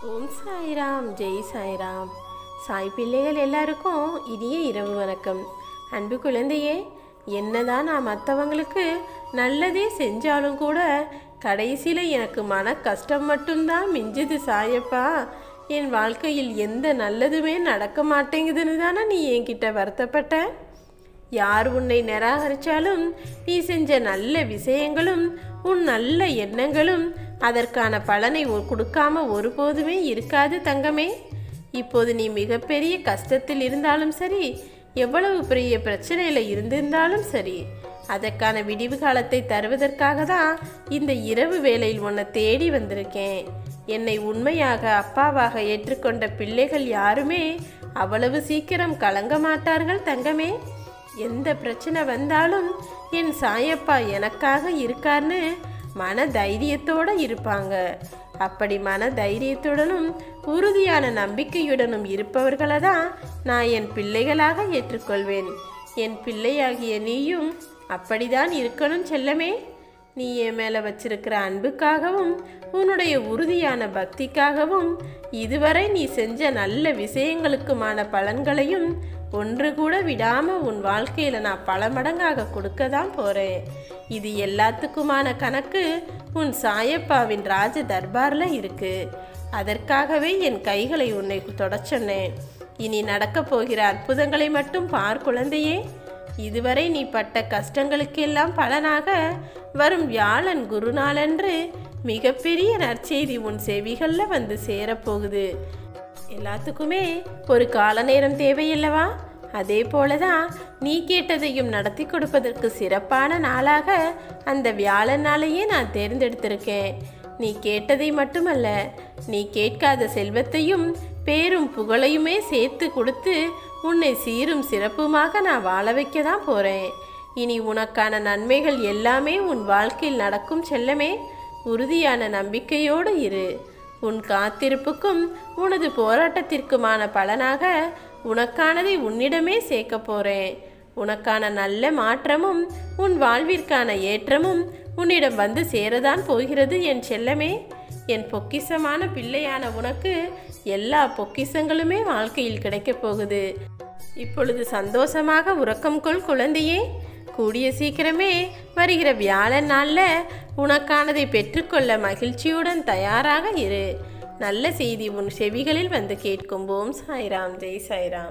ஓம் சாய்ராம் ஜெய் சாய்ராம் சாய் பிள்ளைகள் எல்லாருக்கும் இனிய இரவு வணக்கம் அன்பு குழந்தையே என்னதான் நான் மற்றவங்களுக்கு நல்லதே செஞ்சாலும் கூட கடைசியில் எனக்கு மன கஷ்டம் மட்டும்தான் மிஞ்சுது சாயப்பா என் வாழ்க்கையில் எந்த நல்லதுமே நடக்க மாட்டேங்குதுன்னு தானே நீ என்கிட்ட வருத்தப்பட்ட யார் உன்னை நிராகரித்தாலும் நீ செஞ்ச நல்ல விஷயங்களும் உன் நல்ல எண்ணங்களும் அதற்கான பலனை ஒ- கொடுக்காம ஒருபோதுமே இருக்காது தங்கமே இப்போது நீ மிகப்பெரிய கஷ்டத்தில் இருந்தாலும் சரி எவ்வளவு பெரிய பிரச்சனையில் இருந்திருந்தாலும் சரி அதற்கான விடிவு காலத்தை தருவதற்காக தான் இந்த இரவு வேளையில் உன்னை தேடி வந்திருக்கேன் என்னை உண்மையாக அப்பாவாக ஏற்றுக்கொண்ட பிள்ளைகள் யாருமே அவ்வளவு சீக்கிரம் கலங்க மாட்டார்கள் தங்கமே எந்த பிரச்சனை வந்தாலும் என் சாயப்பா எனக்காக இருக்கார்னு மன தைரியத்தோட இருப்பாங்க அப்படி மன தைரியத்துடனும் உறுதியான நம்பிக்கையுடனும் இருப்பவர்களை தான் நான் என் பிள்ளைகளாக ஏற்றுக்கொள்வேன் என் பிள்ளையாகிய நீயும் அப்படிதான் இருக்கணும் செல்லமே நீ என் மேலே வச்சிருக்கிற அன்புக்காகவும் உன்னுடைய உறுதியான பக்திக்காகவும் இதுவரை நீ செஞ்ச நல்ல விஷயங்களுக்குமான பலன்களையும் ஒன்று கூட விடாம உன் வாழ்க்கையில நான் பல மடங்காக கொடுக்க தான் போறேன் இது எல்லாத்துக்குமான கணக்கு உன் சாயப்பாவின் ராஜ தர்பார்ல இருக்கு அதற்காகவே என் கைகளை உன்னை தொடச் சொன்னேன் இனி நடக்கப் போகிற அற்புதங்களை மட்டும் பார் குழந்தையே இதுவரை நீ பட்ட கஷ்டங்களுக்கெல்லாம் பலனாக வரும் வியாழன் குருநாளன்று மிகப்பெரிய நற்செய்தி உன் செவிகளில் வந்து சேரப்போகுது எல்லாத்துக்குமே ஒரு கால நேரம் தேவையில்லவா அதே போலதான் நீ கேட்டதையும் நடத்தி கொடுப்பதற்கு சிறப்பான நாளாக அந்த வியாழன் நாளையே நான் தேர்ந்தெடுத்திருக்கேன் நீ கேட்டதை மட்டுமல்ல நீ கேட்காத செல்வத்தையும் பேரும் புகழையுமே சேர்த்து கொடுத்து உன்னை சீரும் சிறப்புமாக நான் வாழ வைக்க தான் போறேன் இனி உனக்கான நன்மைகள் எல்லாமே உன் வாழ்க்கையில் நடக்கும் செல்லமே உறுதியான நம்பிக்கையோடு இரு உன் காத்திருப்புக்கும் உனது போராட்டத்திற்குமான பலனாக உனக்கானதை உன்னிடமே சேர்க்க போறேன் உனக்கான நல்ல மாற்றமும் உன் வாழ்விற்கான ஏற்றமும் உன்னிடம் வந்து சேரதான் போகிறது என் செல்லமே என் பொக்கிஷமான பிள்ளையான உனக்கு எல்லா பொக்கிஷங்களுமே வாழ்க்கையில் கிடைக்கப் போகுது இப்பொழுது சந்தோஷமாக உறக்கம் கொள் குழந்தையே கூடிய சீக்கிரமே வருகிற வியாழன் நாளில் உனக்கானதை பெற்றுக்கொள்ள மகிழ்ச்சியுடன் தயாராக இரு நல்ல செய்தி உன் செவிகளில் வந்து கேட்கும் ஓம் சாய்ராம் ஜெய் சாய்ராம்